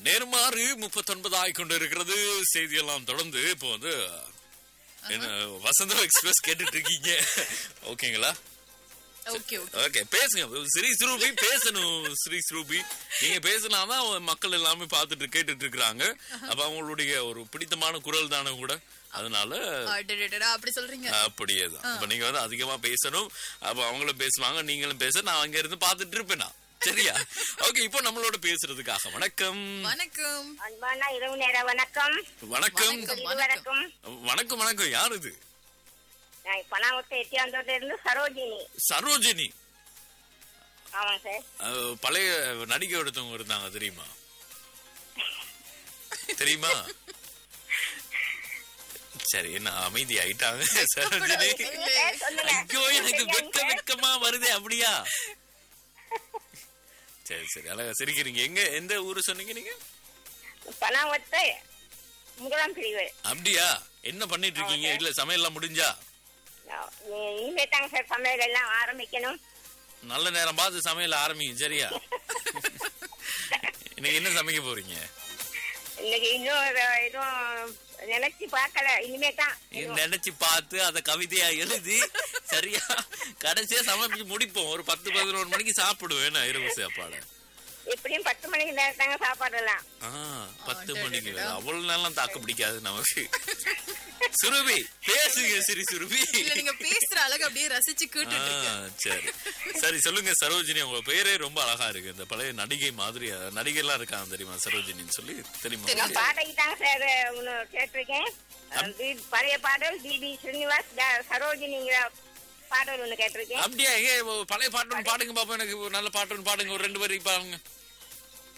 நேர்மாறு முப்பத்தொன்பது ஆகி கொண்டு இருக்கிறது செய்தியெல்லாம் தொடர்ந்து இப்போ வந்து என்ன வசந்தம் எக்ஸ்பிரஸ் கேட்டுட்டு இருக்கீங்க ஓகேங்களா ஓகே ஓகே ஓகே பேசுங்க ஸ்ரீ ஸ்ரூபி பேசணும் ஸ்ரீ ஸ்ரூபி நீங்க பேசினாதான் மக்கள் எல்லாமே பார்த்துட்டு கேட்டுட்டு இருக்கிறாங்க அப்ப அவங்களுடைய ஒரு பிடித்தமான குரல் தானே கூட அதனால அடடடடா, அப்படி சொல்றீங்க அப்படியே தான் இப்ப நீங்க வந்து அதிகமா பேசணும் அப்ப அவங்களும் பேசுவாங்க நீங்களும் பேச நான் அங்க இருந்து பார்த்துட்டு இருப்பேன் நான் சரியா ஓகே இப்போ நம்மளோட பேசுறதுக்காக வணக்கம் வணக்கம் அன்பான இரவு நேர வணக்கம் வணக்கம் வணக்கம். இருவருக்கும் வணக்கம் வணக்கம் யார் இது நான் பனாவத்தை எட்டியாந்தோட்ட இருந்து சரோஜினி சரோஜினி ஆமாங்க சார் அஹ், பழைய நடிகை ஒருத்தவங்க இருந்தாங்க தெரியுமா தெரியுமா சரி என்ன அமைதி ஆயிட்டாங்க சரோஜினி சார், சொல்லுங்க ஐயோ எனக்கு வெக்க வெக்கமா வருதே அப்படியா சரி சரி அழகா சிரிக்கிறீங்க எங்க எந்த ஊரு சொன்னீங்க நீங்க பனாவத்தை முதலாம் பிரிவு அப்படியா என்ன பண்ணிட்டு இருக்கீங்க இல்ல சமையல்லாம் முடிஞ்சா நான் இ- இனிமே தாங்க சார் சமையல் எல்லாம் ஆரம்பிக்கணும் நல்ல நேரம் பார்த்து சமையல் ஆரம்பிங்க சரியா இன்னைக்கு என்ன சமைக்க போறீங்க இன்னைக்கு இன்னும் எ- எதுவும் நினைச்சு பார்க்கல இனிமே தான் நினைச்சு பார்த்து அத கவிதையா எழுதி சரியா கடைசியா சமைச்சு முடிப்போம் ஒரு பத்து பதினோரு மணிக்கு சாப்பிடுவேன் நான் இரவு சாப்பாடு எப்படியும் பத்து மணிக்கு நேரம் தாங்க சாப்பாடுலாம் ஆ, பத்து மணிக்கு அவ்வளவு நேரம் தாக்கு பிடிக்காது நமக்கு சுருபி பேசுங்க சரி சுருபி இல்ல நீங்க பேசுற அழகு அப்படியே ரசிச்சு ஆ, கேட்டுட்டு இருக்கேன் சரி சரி சொல்லுங்க சரோஜினி உங்க பேரே ரொம்ப அழகா இருக்கு இந்த பழைய நடிகை மாதிரி நடிகை எல்லாம் இருக்காங்க தெரியுமா சரோஜினின்னு சொல்லி தெரியுமா நான் பாடகி தாங்க சார் ஒன்று கேட்டிருக்கேன் தி- பழைய பாடல் டிபி ஸ்ரீனிவாஸ் த- சரோஜினிங்கிற பாடல் ஒன்று கேட்டிருக்கேன் அப்படியா ஏ பழைய பாட்டு ஒண்ணு பாடுங்க பாப்போம் எனக்கு ஒரு நல்ல பாட்டு ஒண்ணு பாடுங்க ஒரு ரெண்டு வரி பாருங்க